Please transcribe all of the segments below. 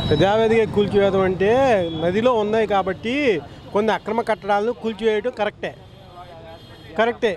ప్రజావేదిక కూల్చివేయడం అంటే నదిలో ఉన్నాయి కాబట్టి కొన్ని అక్రమ కట్టడాలను కూల్చివేయడం కరెక్టే కరెక్టే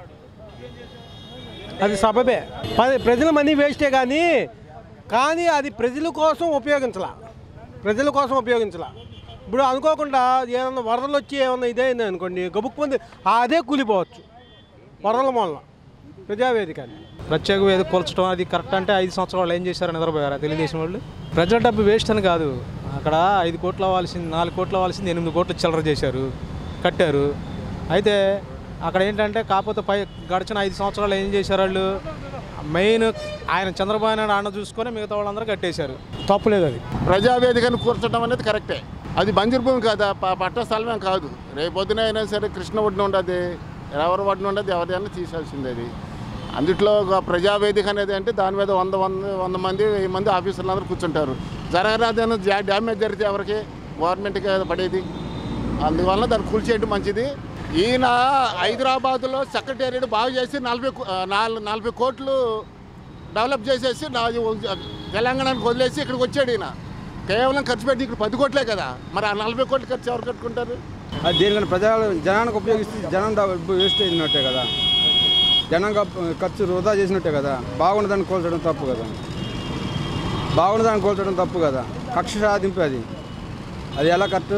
అది సబబే పది ప్రజల మనీ వేస్టే కానీ కానీ అది ప్రజల కోసం ఉపయోగించాల ప్రజల కోసం ఉపయోగించాల ఇప్పుడు అనుకోకుండా ఏమన్నా వరదలు వచ్చి ఏమన్నా ఇదైంది అనుకోండి గబుక్కుంది అదే కూలిపోవచ్చు వరదల మూలన ప్రజావేదిక అని ప్రత్యేక వేదిక కూల్చడం అది కరెక్ట్ అంటే ఐదు సంవత్సరాలు వాళ్ళు ఏం చేశారని నిద్రపోయారా తెలుగుదేశం వాళ్ళు ప్రజల డబ్బు వేస్ట్ అని కాదు అక్కడ ఐదు కోట్లు అవ్వాల్సింది నాలుగు కోట్లు అవ్వాల్సింది ఎనిమిది కోట్లు చిల్లర చేశారు కట్టారు అయితే అక్కడ ఏంటంటే కాకపోతే పై గడిచిన ఐదు సంవత్సరాలు ఏం చేశారు వాళ్ళు మెయిన్ ఆయన చంద్రబాబు నాయుడు ఆడ చూసుకొని మిగతా వాళ్ళందరూ కట్టేశారు తప్పులేదు అది ప్రజావేదికను కూర్చడం అనేది కరెక్టే అది బంజరు భూమి కాదా ప- పట్ట స్థలమే కాదు రేపు పొద్దున అయినా సరే కృష్ణ ఒడ్డున ఉండదు ఎవరి ఒడ్డున ఉండదు ఎవరైనా తీసాల్సింది అది అందుట్లో ఒక ప్రజావేదిక అనేది అంటే దాని మీద వంద వంద వంద మంది వెయ్యి మంది ఆఫీసర్లు అందరూ కూర్చుంటారు జరగరాదని డ్యా- డ్యామేజ్ జరిగితే ఎవరికి గవర్నమెంట్కి కదా పడేది అందువల్ల దాన్ని కూల్చేయడం మంచిది ఈయన హైదరాబాద్లో సెక్రటేరియట్ బాగు చేసి నలభై కో- ఆ, నాలుగు నలభై కోట్లు డెవలప్ చేసేసి నా తెలంగాణకు వదిలేసి ఇక్కడికి వచ్చాడు ఈయన కేవలం ఖర్చు పెట్టి ఇక్కడ పది కోట్లే కదా మరి ఆ నలభై కోట్లు ఖర్చు ఎవరు కట్టుకుంటారు అది దేనికన్నా ప్రజలు జనానికి ఉపయోగిస్తే జనం డబ్బు వేస్ట్ అయినట్టే కదా జనం గప్- ఖర్చు వృధా చేసినట్టే కదా బాగున్నదాన్ని కోల్చడం తప్పు కదా బాగున్నదాన్ని కోల్చడం తప్పు కదా కక్ష సాధింపు అది అది ఎలా కరెక్ట్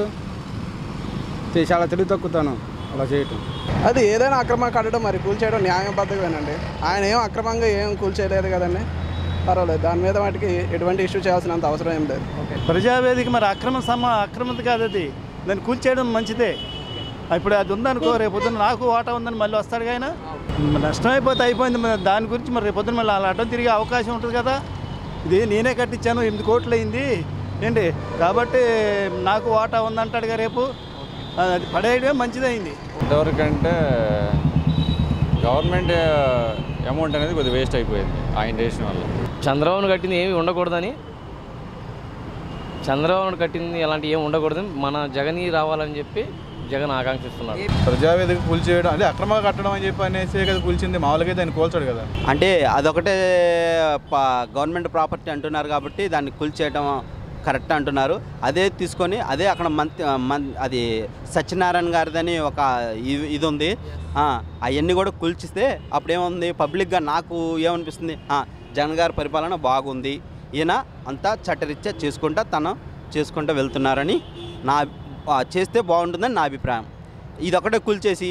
చే- చాలా తెలివి తక్కుతాను అలా చేయటం అది ఏదైనా అక్రమం కట్టడం మరి కూల్చేయడం న్యాయబద్ధమేనండి ఆయన ఏం అక్రమంగా ఏం కూల్చేయలేదు కదండి పర్వాలేదు దాని మీద వాటికి ఎటువంటి ఇష్యూ చేయాల్సినంత అవసరం ఏం లేదు ప్రజావేదిక మరి అక్రమ సమ అక్రమత కాదు అది దాన్ని కూల్చేయడం మంచిదే ఇప్పుడు అది ఉందనుకో రేపు పొద్దున్న నాకు వాటా ఉందని మళ్ళీ వస్తాడు ఆయన నష్టమైపోతే అయిపోయింది మరి దాని గురించి మరి రేపు పొద్దున్న మళ్ళీ అలా అడ్డం తిరిగే అవకాశం ఉంటుంది కదా ఇది నేనే కట్టించాను ఎనిమిది కోట్లు అయింది ఏంటి కాబట్టి నాకు వాటా ఉందంటాడుగా రేపు అది పడేయడమే మంచిదైంది ఇంతవరకు అంటే గవర్నమెంట్ అమౌంట్ అనేది కొద్దిగా వేస్ట్ అయిపోయింది ఆయన చేసిన వల్ల చంద్రబాబును కట్టింది ఏమి ఉండకూడదని చంద్రబాబును కట్టింది అలాంటి ఏమి ఉండకూడదని మన జగన్ రావాలని చెప్పి జగన్ ఆకాంక్షిస్తున్నారు ప్రజావేదిక కూల్చేయడం అదే అక్రమంగా కట్టడం అని చెప్పి అనేసి కదా కూల్చింది మామూలుగా దాన్ని కూల్చాడు కదా అంటే అదొకటే ప- గవర్నమెంట్ ప్రాపర్టీ అంటున్నారు కాబట్టి దాన్ని కూల్చేయడం కరెక్ట్ అంటున్నారు అదే తీసుకొని అదే అక్కడ మంత్ మన్ అది సత్యనారాయణ గారిదని ఒక ఇ- ఇది ఉంది అవన్నీ కూడా కూల్చిస్తే అప్పుడేముంది పబ్లిక్గా నాకు ఏమనిపిస్తుంది ఆ, జగన్ గారి పరిపాలన బాగుంది ఈయన అంతా చట్టరీత్యా చేసుకుంటా తను చేసుకుంటూ వెళ్తున్నారని నా ఆ, చేస్తే బాగుంటుందని నా అభిప్రాయం ఇదొకటే కూల్చేసి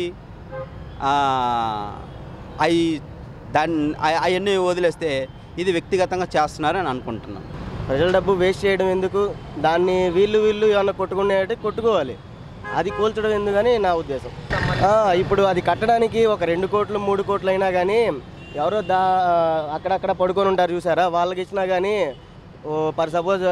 అవి దాన్ని అవన్నీ వదిలేస్తే ఇది వ్యక్తిగతంగా చేస్తున్నారని అనుకుంటున్నాను ప్రజల డబ్బు వేస్ట్ చేయడం ఎందుకు దాన్ని వీళ్ళు వీళ్ళు ఏమన్నా కొట్టుకునేటే కొట్టుకోవాలి అది కూల్చడం ఎందుకని నా ఉద్దేశం ఆ, ఇప్పుడు అది కట్టడానికి ఒక రెండు కోట్లు మూడు కోట్లు అయినా కానీ ఎవరో దా అక్కడక్కడ పడుకొని ఉంటారు చూసారా వాళ్ళకి ఇచ్చినా కానీ ఫర్ సపోజ్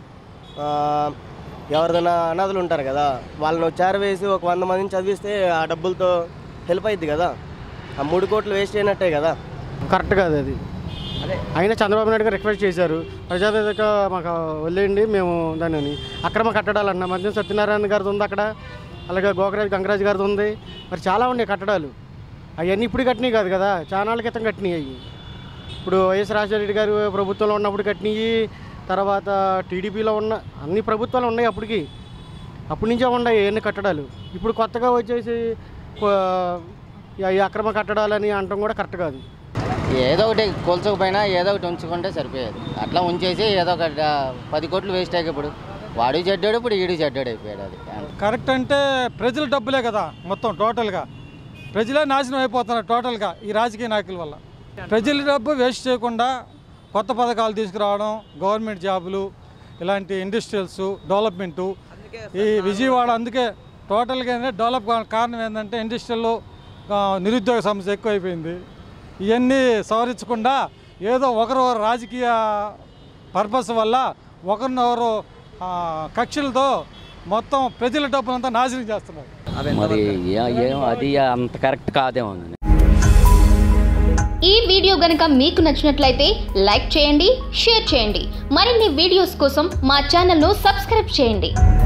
ఎవరిదైనా అనాథులు ఉంటారు కదా వాళ్ళని వచ్చారు వేసి ఒక వంద మందిని చదివిస్తే ఆ డబ్బులతో హెల్ప్ అయింది కదా ఆ మూడు కోట్లు వేస్ట్ అయినట్టే కదా కరెక్ట్ కాదు అది అయినా చంద్రబాబు నాయుడు గారు రిక్వెస్ట్ చేశారు ప్రజావేదిక మాకు వదిలేయండి మేము దానిని అక్రమ కట్టడాలు అన్న మధ్య సత్యనారాయణ గారిది ఉంది అక్కడ అలాగే గోకరాజు గంగరాజు గారిది ఉంది మరి చాలా ఉన్నాయి కట్టడాలు అవన్నీ ఇప్పుడు కట్టినవి కాదు కదా చాలా నాళ్ళ క్రితం కట్టినవి అవి ఇప్పుడు వైఎస్ రాజశేఖర గారు ప్రభుత్వంలో ఉన్నప్పుడు కట్టినవి తర్వాత టీడీపీలో ఉన్న అన్ని ప్రభుత్వాలు ఉన్నాయి అప్పటికి అప్పటి నుంచే ఉన్నాయి ఎన్ని కట్టడాలు ఇప్పుడు కొత్తగా వచ్చేసి కొ- ఈ అక్రమ కట్టడాలని అనడం కూడా కరెక్ట్ కాదు ఏదో ఒకటి కూల్చకపోయినా ఏదో ఒకటి ఉంచుకుంటే సరిపోయేది అట్లా ఉంచేసి ఏదో ఒక పది కోట్లు వేస్ట్ అయ్యి ఇప్పుడు వాడు చెడ్డాడు ఇప్పుడు ఈడు చెడ్డాడు అయిపోయాడు అది కరెక్ట్ అంటే ప్రజల డబ్బులే కదా మొత్తం టోటల్గా ప్రజలే నాశనం అయిపోతున్నారు టోటల్గా ఈ రాజకీయ నాయకుల వల్ల ప్రజల డబ్బు వేస్ట్ చేయకుండా కొత్త పథకాలు తీసుకురావడం గవర్నమెంట్ జాబులు ఇలాంటి ఇండస్ట్రియల్స్ డెవలప్మెంటు ఈ విజయవాడ అందుకే టోటల్గా డెవలప్ కావడానికి కారణం ఏంటంటే ఇండస్ట్రియల్లో ఆ, నిరుద్యోగ సమస్య ఎక్కువైపోయింది ఇవన్నీ సవరించకుండా ఏదో ఒకరు రాజకీయ పర్పస్ వల్ల ఒకరినొకరు ఆ, కక్షలతో మొత్తం ప్రజల డబ్బులంతా నాశనం చేస్తున్నారు మరి ఏ- ఏం అది అంత కరెక్ట్ కాదేమో ఈ వీడియో గనక మీకు నచ్చినట్లయితే లైక్ చేయండి షేర్ చేయండి మరిన్ని వీడియోస్ కోసం మా ఛానల్ను సబ్స్క్రైబ్ చేయండి